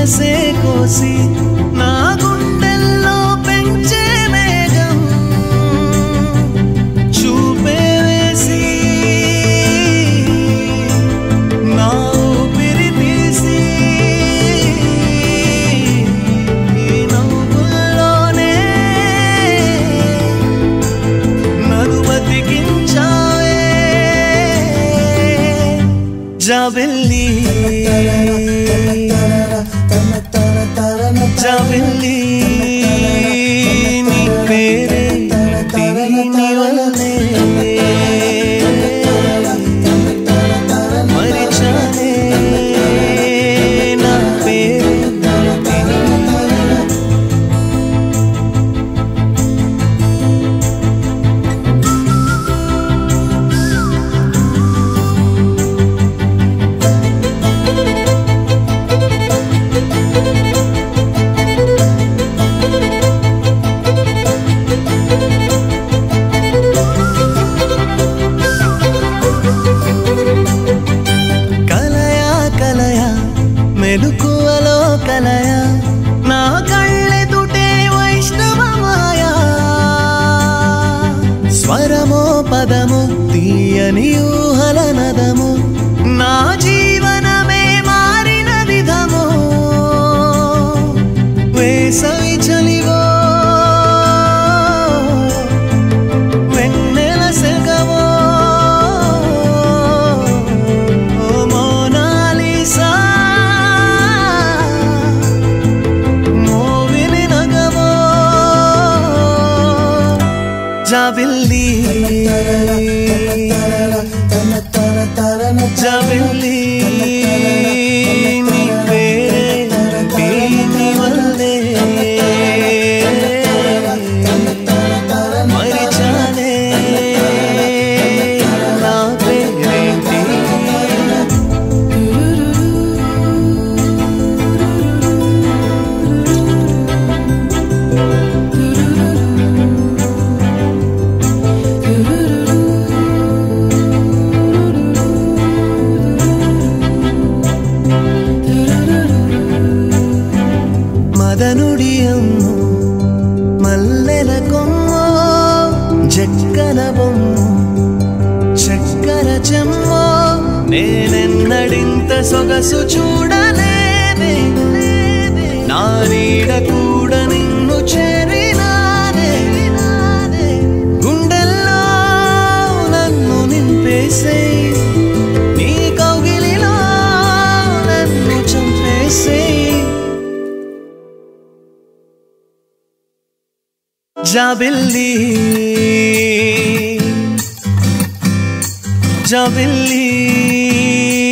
మనసే కోసి నా గుండెల్లో పెంచే మేఘం చూపే వేసి నా ఊపిరి తీసి ఈ నవ్వుల్లోనే నన్ను బతికించావే జాబెల్లి జాబెల్లి నీ పేరే దీని వల్లనే మరిచానే నా పేరు దీని వల్లనే. కలయా కలయా మెలుకువలో కలయా నా కళ్ళెదుటే వైష్ణవ మాయా స్వరమో పదము తీయని ఊహల నదము నా జీవనమే మారిన విధము వేసవి చలివో వెన్నెల సెగవో ఓ మోనాలిసా మోవిని నగవో జాబిల్లి జాబిల్లి నీ పేరే దీని వల్లే మరిచానే నా పేరేంటి మదనుడి అమ్ము మల్లెల కొమ్మో జక్కన బొమ్మ చక్కర చెమ్మో నేనెన్నడింత సొగసు చూడలేదే నా నీడ కూడా నిన్ను చేరినాదే గుండెల్లో నన్ను నింపేసే నీ కౌగిలిలో నన్ను చంపేసే జాబిల్లి జాబిల్లి